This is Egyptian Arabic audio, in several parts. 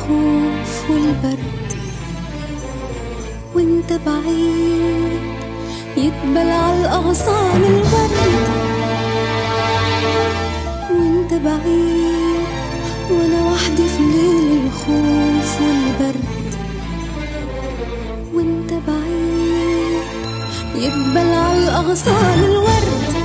الخوف والبرد وانت بعيد يدبل على الأغصان الورد وانت بعيد وانا وحدي في ليل الخوف والبرد وانت بعيد يدبل على الأغصان الورد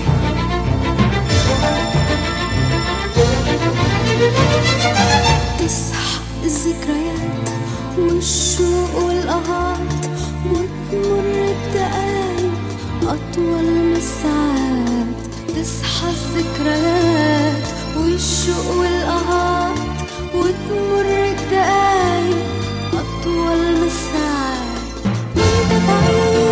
تصحى الذكريات والشوق والقهات وتمر الدقايق أطول من الساعات تصحى الذكريات والشوق والقهات وتمر الدقايق أطول من الساعات وانت بعيد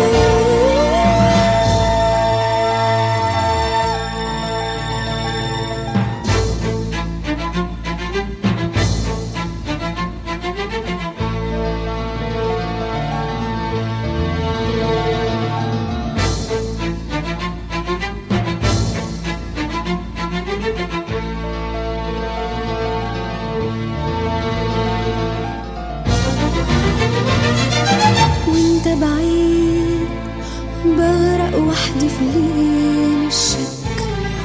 وانت بعيد بغرق وحدي في ليل الشك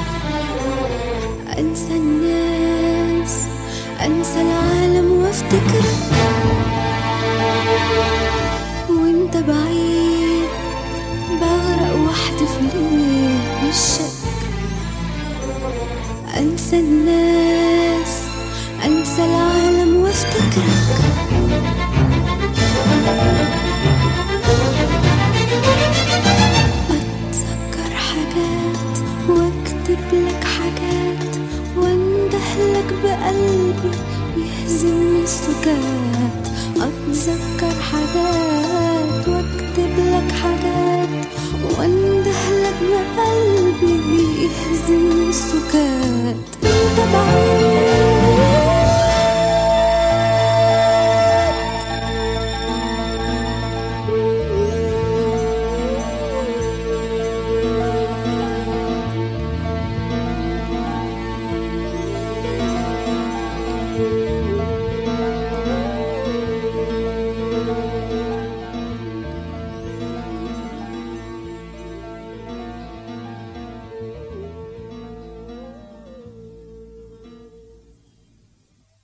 انسى الناس انسى العالم وافتكرك وانت بعيد بغرق وحدي في ليل الشك انسى الناس انسى العالم وافتكرك أتذكر حاجات واكتب لك حاجات واندهلك بقلبي يهزمني السكات أتذكر حاجات واكتب لك حاجات واندهلك بقلبي يهزمني السكات انت بعيد